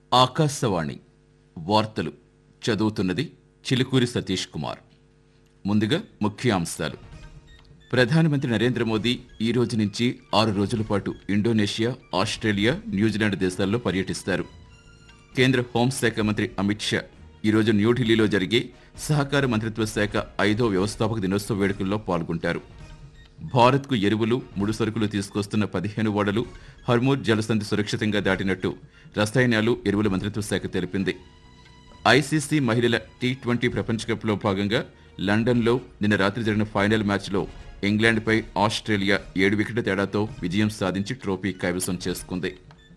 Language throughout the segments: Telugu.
ఆకాశవాణి వార్తలు చదువుతున్నది చిలుకూరి సతీష్ కుమార్ ముందుగా ముఖ్యాంశాలు ప్రధానమంత్రి నరేంద్ర మోదీ ఈ రోజు నుంచి ఆరు రోజుల పాటు ఇండోనేషియా ఆస్ట్రేలియా న్యూజిలాండ్ దేశాల్లో పర్యటిస్తారు కేంద్ర హోంశాఖ మంత్రి అమిత్ షా ఈరోజు న్యూఢిల్లీలో జరిగే సహకార మంత్రిత్వ శాఖ ఐదో వ్యవస్థాపక దినోత్సవ వేడుకల్లో పాల్గొంటారు భారత్కు ఎరువులు ముడి సరుకులు తీసుకొస్తున్న పదిహేను ఓడలు హర్మూర్ జలసంధి సురక్షితంగా దాటినట్టు రసాయనాలు ఎరువుల మంత్రిత్వ శాఖ తెలిపింది ఐసీసీ మహిళల టీ ట్వంటీ ప్రపంచ కప్లో భాగంగా లండన్లో నిన్న రాత్రి జరిగిన ఫైనల్ మ్యాచ్లో ఇంగ్లాండ్పై ఆస్ట్రేలియా ఏడు వికెట్ల తేడాతో విజయం సాధించి ట్రోఫీ కైవసం చేసుకుంది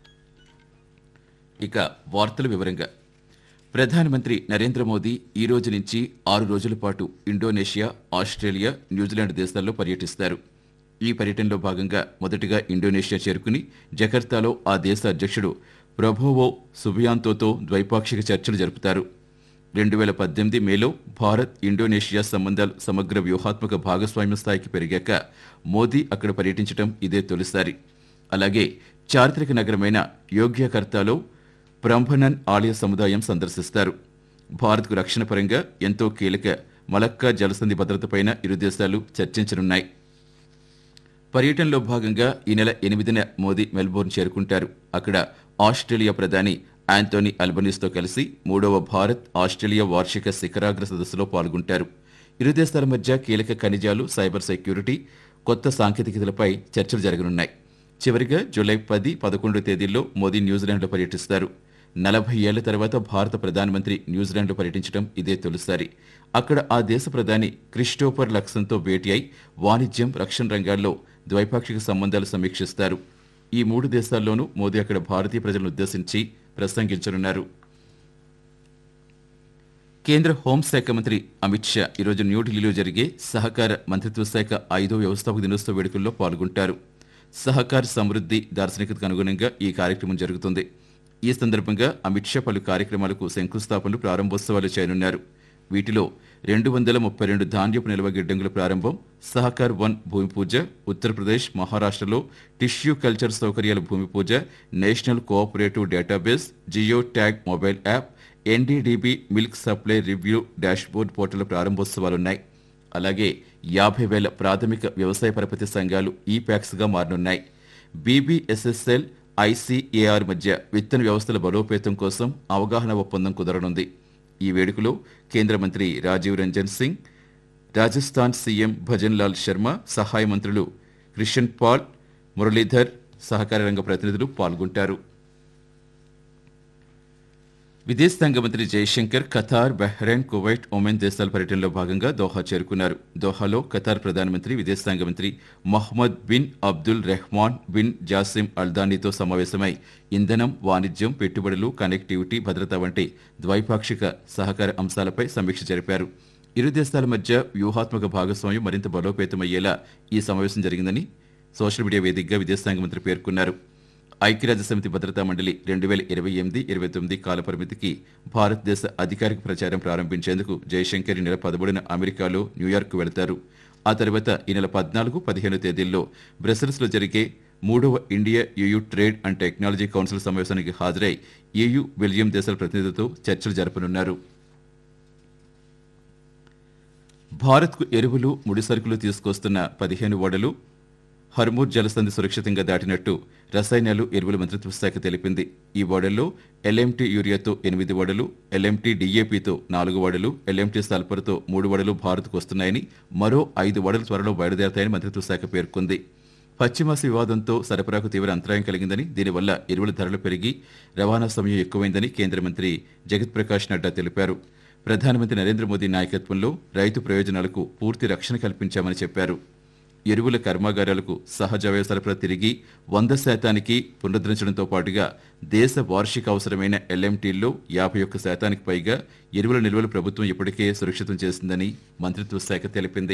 ఇక వార్తల వివరంగా ప్రధానమంత్రి నరేంద్ర మోదీ ఈ రోజు నుంచి ఆరు రోజుల పాటు ఇండోనేషియా ఆస్ట్రేలియా న్యూజిలాండ్ దేశాల్లో పర్యటిస్తారు ఈ పర్యటనలో భాగంగా మొదటగా ఇండోనేషియా చేరుకుని జకర్తాలో ఆ దేశ అధ్యక్షుడు ప్రభోవో సుబియాంతోతో ద్వైపాక్షిక చర్చలు జరుపుతారు రెండు వేల పద్దెనిమిది మేలో భారత్ ఇండోనేషియా సంబంధాలు సమగ్ర వ్యూహాత్మక భాగస్వామ్య స్థాయికి పెరిగాక మోదీ అక్కడ పర్యటించడం ఇదే తొలిసారి అలాగే చారిత్రక నగరమైన యోగ్యకర్తాలో బ్రంభనన్ ఆలయ సముదాయం సందర్శిస్తారు భారత్కు రక్షణ పరంగా ఎంతో కీలక మలక్కా జలసంధి భద్రతపైన ఇరు దేశాలు చర్చించనున్నాయి పర్యటనలో భాగంగా ఈ నెల ఎనిమిదిన మోదీ మెల్బోర్న్ చేరుకుంటారు అక్కడ ఆస్ట్రేలియా ప్రధాని ఆంటోనీ అల్బనీస్తో కలిసి మూడవ భారత్ ఆస్ట్రేలియా వార్షిక శిఖరాగ్ర సదస్సులో పాల్గొంటారు ఇరు దేశాల మధ్య కీలక ఖనిజాలు సైబర్ సెక్యూరిటీ కొత్త సాంకేతికతలపై చర్చలు జరగనున్నాయి చివరిగా జూలై పది పదకొండు తేదీల్లో మోదీ న్యూజిలాండ్లో పర్యటిస్తారు నలభై ఏళ్ల తర్వాత భారత ప్రధానమంత్రి న్యూజిలాండ్లో పర్యటించడం ఇదే తొలిసారి అక్కడ ఆ దేశ ప్రధాని క్రిస్టోఫర్ లక్సన్తో భేటీ అయి వాణిజ్యం రక్షణ రంగాల్లో ద్వైపాక్షిక సంబంధాలు సమీక్షిస్తారు ఈ మూడు దేశాల్లోనూ మోదీ అక్కడ భారతీయ ప్రజలను ఉద్దేశించి ప్రసంగించనున్నారు కేంద్ర హోంశాఖ మంత్రి అమిత్ షా ఈరోజు న్యూఢిల్లీలో జరిగే సహకార మంత్రిత్వ శాఖ ఐదో వ్యవస్థాపక దినోత్సవ వేడుకల్లో పాల్గొంటారు సహకార సమృద్ధి దార్శనికతకు అనుగుణంగా ఈ కార్యక్రమం జరుగుతుంది ఈ సందర్భంగా అమిత్ షా పలు కార్యక్రమాలకు శంకుస్థాపనలు ప్రారంభోత్సవాలు చేయనున్నారు వీటిలో రెండు వందల ముప్పై రెండు ధాన్యపు నిల్వ గిడ్డంగుల ప్రారంభం సహకార్ వన్ భూమి పూజ ఉత్తరప్రదేశ్ మహారాష్ట్రలో టిష్యూ కల్చర్ సౌకర్యాల భూమి పూజ national cooperative database geo tag mobile app NDDB milk supply review dashboard portal ప్రారంభోత్సవాలున్నాయి అలాగే యాభై వేల ప్రాథమిక వ్యవసాయ పరపతి సంఘాలు ఈ ప్యాక్స్గా మారనున్నాయి బీబీఎస్ఎస్ఎల్ ఐసీఏఆర్ మధ్య విత్తన వ్యవస్థల బలోపేతం కోసం అవగాహన ఒప్పందం కుదరనుంది ఈ వేడుకలో కేంద్ర మంత్రి రాజీవ్ రంజన్ సింగ్ రాజస్థాన్ సీఎం భజన్ లాల్ శర్మ సహాయ మంత్రులు క్రిషన్ పాల్ మురళీధర్ సహకార రంగ ప్రతినిధులు పాల్గొంటారు విదేశాంగ మంత్రి Jaishankar Qatar Bahrain Kuwait Oman దేశాల పర్యటనలో భాగంగా దోహా చేరుకున్నారు దోహాలో ఖతార్ ప్రధానమంత్రి విదేశాంగ మంత్రి Mohammed bin Abdul Rahman bin Jassim అల్దానీతో సమావేశమై ఇంధనం వాణిజ్యం పెట్టుబడులు కనెక్టివిటీ భద్రత వంటి ద్వైపాక్షిక సహకార అంశాలపై సమీక్ష జరిపారు ఇరు దేశాల మధ్య వ్యూహాత్మక భాగస్వామ్యం మరింత బలోపేతమయ్యేలా ఈ సమావేశం జరిగిందని సోషల్ మీడియా వేదికగా విదేశాంగ మంత్రి పేర్కొన్నారు ఐక్యరాజ్య సమితి భద్రతా మండలి రెండు వేల ఇరవై ఎనిమిది ఇరవై తొమ్మిది కాలపరిమితికి భారతదేశ అధికారిక ప్రచారం ప్రారంభించేందుకు జయశంకర్ ఈ నెల పదమూడున అమెరికాలో న్యూయార్క్ వెళతారు ఆ తర్వాత ఈ నెల పద్నాలుగు పదిహేను తేదీల్లో బ్రసెల్స్లో జరిగే మూడవ India EU trade and technology council సమావేశానికి హాజరై ఏయూ బెల్జియం దేశాల ప్రతినిధులతో చర్చలు జరపనున్నారు భారత్కు ఎరువులు ముడి సరుకులు తీసుకొస్తున్న పదిహేను ఓడలు హర్మూర్ జలసంధి సురక్షితంగా దాటినట్టు రసాయనాలు ఎరువుల మంత్రిత్వ శాఖ తెలిపింది ఈ ఓడల్లో ఎల్ఎంటీ యూరియాతో ఎనిమిది ఓడలు ఎల్ఎంటీ డీఏపీతో నాలుగు ఓడలు ఎల్ఎంటీ సల్ఫర్తో మూడు ఓడలు భారత్కు వస్తున్నాయని మరో ఐదు ఓడలు త్వరలో బయలుదేరతాయని మంత్రిత్వ శాఖ పేర్కొంది పశ్చిమాసి వివాదంతో సరఫరాకు తీవ్ర అంతరాయం కలిగిందని దీనివల్ల ఎరువుల ధరలు పెరిగి రవాణా సమయం ఎక్కువైందని కేంద్ర మంత్రి జగత్ ప్రకాష్ నడ్డా తెలిపారు ప్రధానమంత్రి నరేంద్ర మోదీ నాయకత్వంలో రైతు ప్రయోజనాలకు పూర్తి రక్షణ కల్పించామని చెప్పారు ఎరువుల కర్మాగారాలకు సహజ వ్యయ సరఫరా తిరిగి వంద శాతానికి పునరుద్ధరించడంతో పాటుగా దేశ వార్షిక అవసరమైన ఎల్ఎంటీల్లో యాభై ఒక్క శాతానికి పైగా ఎరువుల నిల్వలు ప్రభుత్వం ఇప్పటికే సురక్షితం చేసిందని మంత్రిత్వ శాఖ తెలిపింది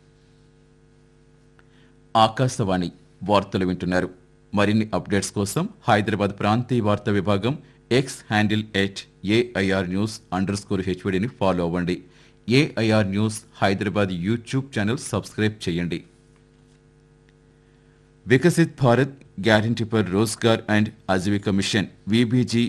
ఆకాశవాణి వార్తలు వింటున్నారు మరిన్ని అప్డేట్స్ కోసం హైదరాబాద్ ప్రాంతీయ వార్తా విభాగం X handle at AIR news under score హెచ్వడిని ఫాలో అవ్వండి AIR news Hyderabad YouTube channel subscribe చేయండి వికసిత్ భారత్ గ్యారంటీ పర్ Rozgar and Ajeevika mission VBG